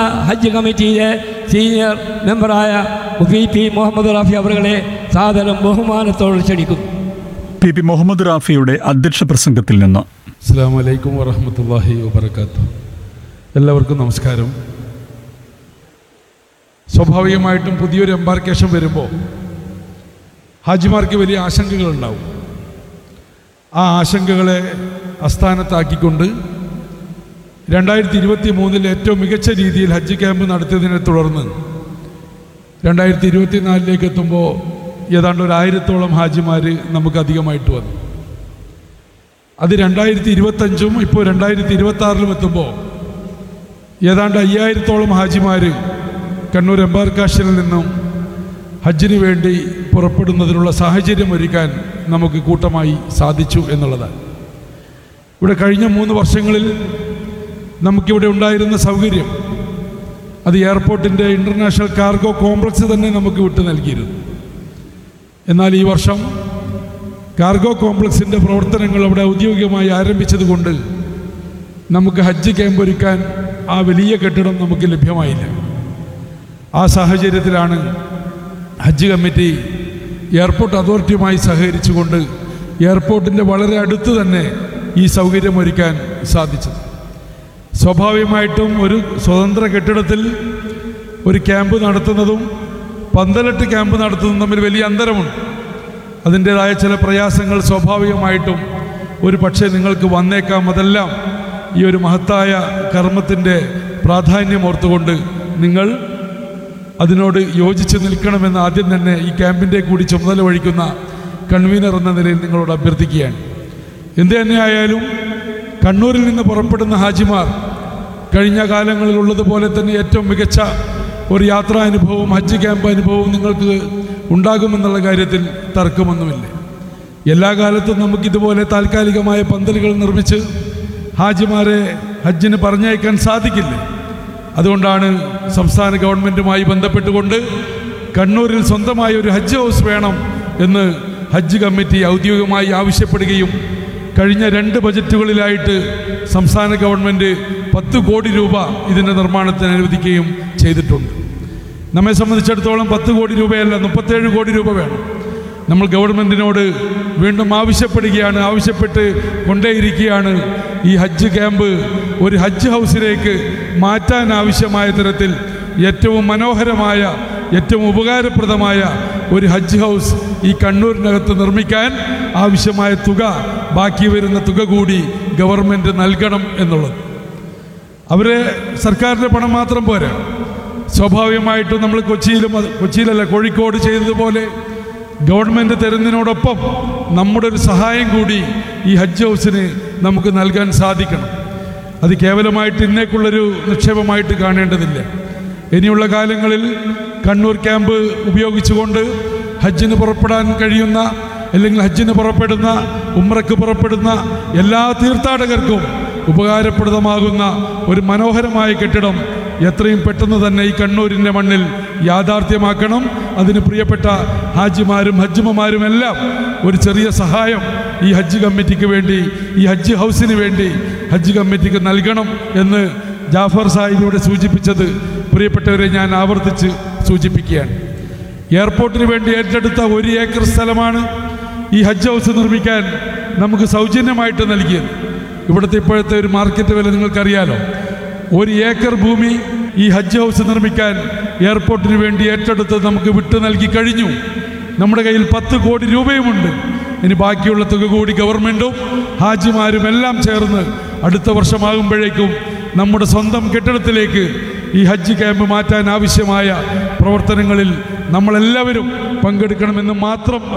ഹജ്ജ് കമ്മിറ്റിയിലെ സീനിയർ മെമ്പറായ മുഫി പി മുഹമ്മദ് റാഫി അവരുകളെ സാദരം ബഹുമാനത്തോട് ക്ഷണിക്കുന്നു പി പി മുഹമ്മദ് റാഫിയുടെ അധ്യക്ഷ പ്രസംഗത്തിൽ നിന്ന് അസ്സാം വലൈക്കും വറഹമത്തല്ലാഹി വബർക്കാത്തു എല്ലാവർക്കും നമസ്കാരം സ്വാഭാവികമായിട്ടും പുതിയൊരു എംബാർക്കേഷൻ വരുമ്പോൾ ഹാജിമാർക്ക് വലിയ ആശങ്കകളുണ്ടാവും ആ ആശങ്കകളെ അസ്ഥാനത്താക്കിക്കൊണ്ട് രണ്ടായിരത്തി ഇരുപത്തി മൂന്നിൽ ഏറ്റവും മികച്ച രീതിയിൽ ഹജ്ജ് ക്യാമ്പ് നടത്തിയതിനെ തുടർന്ന് രണ്ടായിരത്തി ഇരുപത്തിനാലിലേക്ക് എത്തുമ്പോൾ ഏതാണ്ട് ഒരു ആയിരത്തോളം ഹാജിമാർ നമുക്ക് അധികമായിട്ട് വന്നു അത് രണ്ടായിരത്തി ഇരുപത്തഞ്ചും ഇപ്പോൾ രണ്ടായിരത്തി ഇരുപത്തി ആറിലും എത്തുമ്പോൾ ഏതാണ്ട് അയ്യായിരത്തോളം ഹാജിമാർ കണ്ണൂർ എംബാർക്കാഷനിൽ നിന്നും ഹജ്ജിന് വേണ്ടി പുറപ്പെടുന്നതിനുള്ള സാഹചര്യം ഒരുക്കാൻ നമുക്ക് കൂട്ടമായി സാധിച്ചു എന്നുള്ളതാണ് ഇവിടെ കഴിഞ്ഞ മൂന്ന് വർഷങ്ങളിൽ നമുക്കിവിടെ ഉണ്ടായിരുന്ന സൗകര്യം അത് എയർപോർട്ടിൻ്റെ ഇൻ്റർനാഷണൽ കാർഗോ കോംപ്ലക്സ് തന്നെ നമുക്ക് വിട്ടു നൽകിയിരുന്നു എന്നാൽ ഈ വർഷം കാർഗോ കോംപ്ലക്സിൻ്റെ പ്രവർത്തനങ്ങൾ അവിടെ ഔദ്യോഗികമായി ആരംഭിച്ചതുകൊണ്ട് നമുക്ക് ഹജ്ജ് ക്യാമ്പ് ഒരുക്കാൻ ആ വലിയ കെട്ടിടം നമുക്ക് ലഭ്യമായില്ല ആ സാഹചര്യത്തിലാണ് ഹജ്ജ് കമ്മിറ്റി എയർപോർട്ട് അതോറിറ്റിയുമായി സഹകരിച്ചുകൊണ്ട് എയർപോർട്ടിൻ്റെ വളരെ അടുത്ത് തന്നെ ഈ സൗകര്യം ഒരുക്കാൻ സാധിച്ചത് സ്വാഭാവികമായിട്ടും ഒരു സ്വതന്ത്ര കെട്ടിടത്തിൽ ഒരു ക്യാമ്പ് നടത്തുന്നതും പന്തലെട്ട് ക്യാമ്പ് നടത്തുന്നതും തമ്മിൽ വലിയ അന്തരമുണ്ട് അതിൻ്റേതായ ചില പ്രയാസങ്ങൾ സ്വാഭാവികമായിട്ടും ഒരു പക്ഷേ നിങ്ങൾക്ക് വന്നേക്കാം അതെല്ലാം ഈ ഒരു മഹത്തായ കർമ്മത്തിൻ്റെ പ്രാധാന്യം ഓർത്തുകൊണ്ട് നിങ്ങൾ അതിനോട് യോജിച്ച് നിൽക്കണമെന്ന് ആദ്യം തന്നെ ഈ ക്യാമ്പിൻ്റെ കൂടി ചുമതല വഹിക്കുന്ന കൺവീനർ എന്ന നിലയിൽ നിങ്ങളോട് അഭ്യർത്ഥിക്കുകയാണ് എന്ത് തന്നെയായാലും കണ്ണൂരിൽ നിന്ന് പുറപ്പെടുന്ന ഹാജിമാർ കഴിഞ്ഞ കാലങ്ങളിൽ ഉള്ളതുപോലെ തന്നെ ഏറ്റവും മികച്ച ഒരു യാത്രാ അനുഭവവും ഹജ്ജ് ക്യാമ്പ് അനുഭവവും നിങ്ങൾക്ക് ഉണ്ടാകുമെന്നുള്ള കാര്യത്തിൽ തർക്കമൊന്നുമില്ല എല്ലാ കാലത്തും നമുക്കിതുപോലെ താൽക്കാലികമായ പന്തലുകൾ നിർമ്മിച്ച് ഹാജിമാരെ ഹജ്ജിന് പറഞ്ഞയക്കാൻ സാധിക്കില്ല അതുകൊണ്ടാണ് സംസ്ഥാന ഗവൺമെൻറ്റുമായി ബന്ധപ്പെട്ടുകൊണ്ട് കണ്ണൂരിൽ സ്വന്തമായ ഒരു ഹജ്ജ് ഹൗസ് വേണം എന്ന് ഹജ്ജ് കമ്മിറ്റി ഔദ്യോഗികമായി ആവശ്യപ്പെടുകയും കഴിഞ്ഞ രണ്ട് ബജറ്റുകളിലായിട്ട് സംസ്ഥാന ഗവൺമെൻറ് പത്ത് കോടി രൂപ ഇതിൻ്റെ നിർമ്മാണത്തിന് അനുവദിക്കുകയും ചെയ്തിട്ടുണ്ട് നമ്മെ സംബന്ധിച്ചിടത്തോളം പത്ത് കോടി രൂപയല്ല മുപ്പത്തേഴ് കോടി രൂപ വേണം നമ്മൾ ഗവൺമെൻറ്റിനോട് വീണ്ടും ആവശ്യപ്പെടുകയാണ് ആവശ്യപ്പെട്ട് കൊണ്ടേയിരിക്കുകയാണ് ഈ ഹജ്ജ് ക്യാമ്പ് ഒരു ഹജ്ജ് ഹൗസിലേക്ക് മാറ്റാൻ ആവശ്യമായ തരത്തിൽ ഏറ്റവും മനോഹരമായ ഏറ്റവും ഉപകാരപ്രദമായ ഒരു ഹജ്ജ് ഹൗസ് ഈ കണ്ണൂരിനകത്ത് നിർമ്മിക്കാൻ ആവശ്യമായ തുക ബാക്കി വരുന്ന തുക കൂടി ഗവൺമെൻറ് നൽകണം എന്നുള്ളത് അവരെ സർക്കാരിൻ്റെ പണം മാത്രം പോരാ സ്വാഭാവികമായിട്ടും നമ്മൾ കൊച്ചിയിലും അത് കൊച്ചിയിലല്ല കോഴിക്കോട് ചെയ്തതുപോലെ ഗവൺമെൻറ് തരുന്നതിനോടൊപ്പം നമ്മുടെ ഒരു സഹായം കൂടി ഈ ഹജ്ജ് ഹൗസിന് നമുക്ക് നൽകാൻ സാധിക്കണം അത് കേവലമായിട്ട് ഇന്നേക്കുള്ളൊരു നിക്ഷേപമായിട്ട് കാണേണ്ടതില്ല ഇനിയുള്ള കാലങ്ങളിൽ കണ്ണൂർ ക്യാമ്പ് ഉപയോഗിച്ചുകൊണ്ട് ഹജ്ജിന് പുറപ്പെടാൻ കഴിയുന്ന അല്ലെങ്കിൽ ഹജ്ജിന് പുറപ്പെടുന്ന ഉമ്രക്ക് പുറപ്പെടുന്ന എല്ലാ തീർത്ഥാടകർക്കും ഉപകാരപ്രദമാകുന്ന ഒരു മനോഹരമായ കെട്ടിടം എത്രയും പെട്ടെന്ന് തന്നെ ഈ കണ്ണൂരിൻ്റെ മണ്ണിൽ യാഥാർത്ഥ്യമാക്കണം അതിന് പ്രിയപ്പെട്ട ഹാജിമാരും ഹജ്ജുമമാരും എല്ലാം ഒരു ചെറിയ സഹായം ഈ ഹജ്ജ് കമ്മിറ്റിക്ക് വേണ്ടി ഈ ഹജ്ജ് ഹൗസിന് വേണ്ടി ഹജ്ജ് കമ്മിറ്റിക്ക് നൽകണം എന്ന് ജാഫർ സാഹിബിലൂടെ സൂചിപ്പിച്ചത് പ്രിയപ്പെട്ടവരെ ഞാൻ ആവർത്തിച്ച് സൂചിപ്പിക്കുകയാണ് എയർപോർട്ടിന് വേണ്ടി ഏറ്റെടുത്ത ഒരു ഏക്കർ സ്ഥലമാണ് ഈ ഹജ്ജ് ഹൗസ് നിർമ്മിക്കാൻ നമുക്ക് സൗജന്യമായിട്ട് നൽകിയത് ഇവിടുത്തെ ഇപ്പോഴത്തെ ഒരു മാർക്കറ്റ് വില നിങ്ങൾക്കറിയാലോ ഒരു ഏക്കർ ഭൂമി ഈ ഹജ്ജ് ഹൗസ് നിർമ്മിക്കാൻ എയർപോർട്ടിന് വേണ്ടി ഏറ്റെടുത്ത് നമുക്ക് വിട്ടു നൽകി കഴിഞ്ഞു നമ്മുടെ കയ്യിൽ പത്ത് കോടി രൂപയുമുണ്ട് ഇനി ബാക്കിയുള്ള തുക കൂടി ഗവൺമെൻറ്റും ഹാജിമാരും എല്ലാം ചേർന്ന് അടുത്ത വർഷമാകുമ്പോഴേക്കും നമ്മുടെ സ്വന്തം കെട്ടിടത്തിലേക്ക് ഈ ഹജ്ജ് ക്യാമ്പ് മാറ്റാൻ ആവശ്യമായ പ്രവർത്തനങ്ങളിൽ നമ്മളെല്ലാവരും പങ്കെടുക്കണമെന്ന് മാത്രം